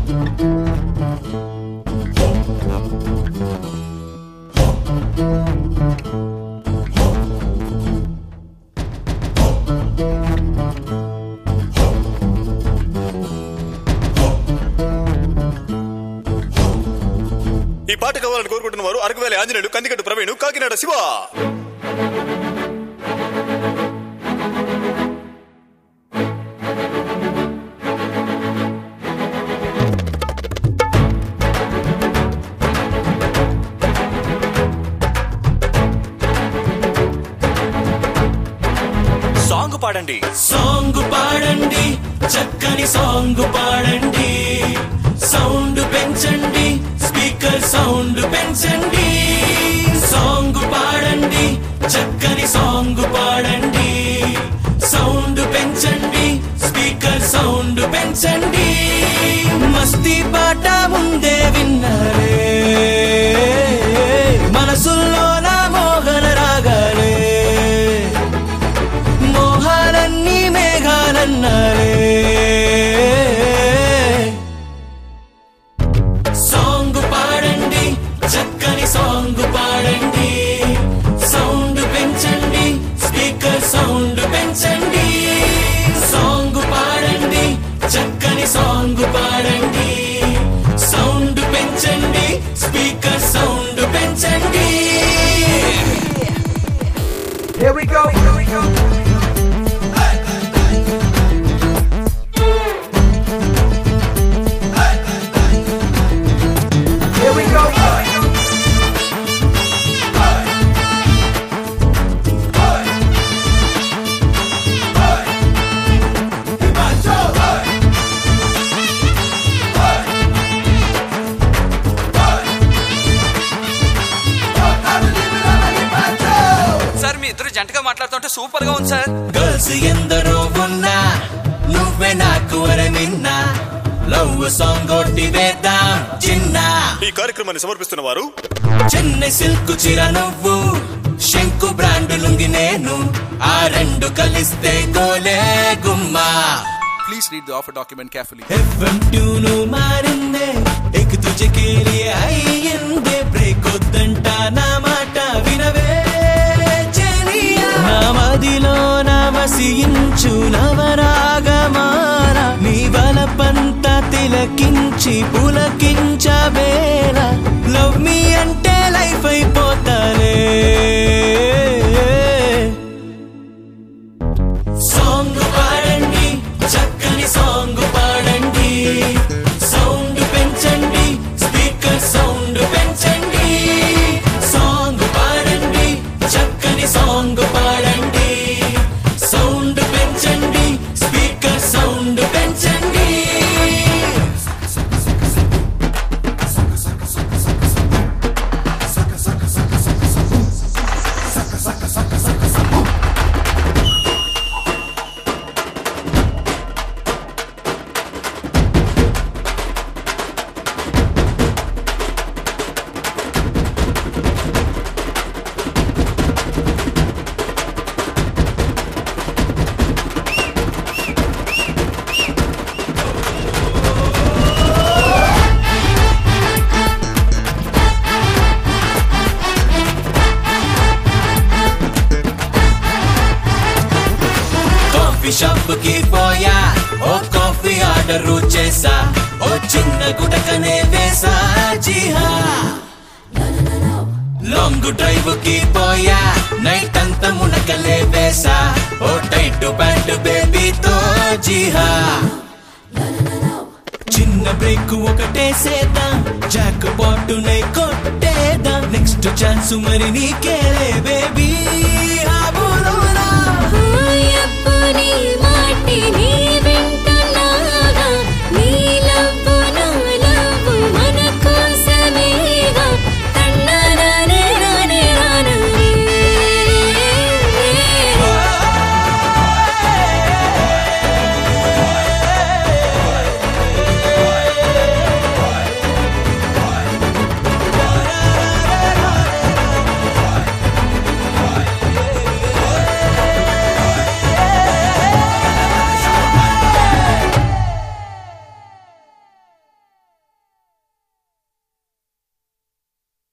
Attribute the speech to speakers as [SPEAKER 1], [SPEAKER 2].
[SPEAKER 1] ఈ పాట కావాలని కోరుకుంటున్న వారు అరకువేల ఆంజనేయులు కందికట్టు ప్రవీణ్ కాకినాడ శివ సాంగ్ పాడండి
[SPEAKER 2] సాంగ్ పాడండి చక్కని సాంగ్ పాడండి సౌండ్ పెంచండి స్పీకర్ సౌండ్ పెంచండి సాంగ్ పాడండి చక్కని సాంగ్ పాడండి సౌండ్ పెంచండి స్పీకర్ సౌండ్ పెంచండి మస్తీ పాట ముందే విన్నారే మనసుల్లో నా మోహన రాగాలే మోహాలన్నీ మేఘాలన్నారే సాంగ్ పాడండి చక్కని సాంగ్ పాడండి సౌండ్ పెంచండి స్పీకర్ సౌండ్ పెంచండి సాంగ్ పాడండి చక్కని సాంగ్ పాడండి సౌండ్ పెంచండి స్పీకర్ సౌండ్ పెంచండి
[SPEAKER 3] Here we go. Here we go. Here we go.
[SPEAKER 4] Sir మీ ఇద్దరు జంటగా మాట్లాడుతుంటే సూపర్ గా ఉంది సార్
[SPEAKER 2] గర్ల్స్ ఎందరో ఉన్నా నువ్వే నాకు వరమిన్నా లవ్ సాంగ్ కొట్టి వేద్దాం చిన్న
[SPEAKER 1] ఈ కార్యక్రమాన్ని సమర్పిస్తున్న వారు
[SPEAKER 2] చెన్నై సిల్క్ చీర నువ్వు శంకు బ్రాండ్ లుంగి నేను ఆ రెండు కలిస్తే గోలే గుమ్మా
[SPEAKER 4] please read the offer document carefully
[SPEAKER 2] FM tune మారిందే ఎక్ తుజే కే లియే అయ్యిందే బ్రేక్ వద్దంట నా మాట వినవే చెలియా నా మదిలో నా వసించు నవరాగమాల నీ బలపంత తిలకించి పులకించబేల లవ్ మీ అంటే లైఫ్ అయిపోతాలే సాంగ్ పాడండి చక్కని సాంగ్ పాడండి సౌండ్ పెంచండి స్పీకర్ సౌండ్ పెంచండి సాంగ్ పాడండి చక్కని సాంగ్ పాడండి సౌండ్ పెంచండి స్పీకర్ సౌండ్ పెంచండి కాఫీ షాప్ కి పోయా ఓ కాఫీ ఆర్డర్ చేసా ఓ చిన్న గుటకనే వేసా జీహా లాంగ్ డ్రైవ్ కి పోయా నైట్ అంతా మునకలే వేసా ఓ టైట్ ప్యాంట్ బేబీతో జీహా చిన్న బ్రేక్ ఒకటేసేద్దాం జాక్ పాటునై కొట్టేద్దాం నెక్స్ట్ ఛాన్స్ మరి నీకేలే బేబీ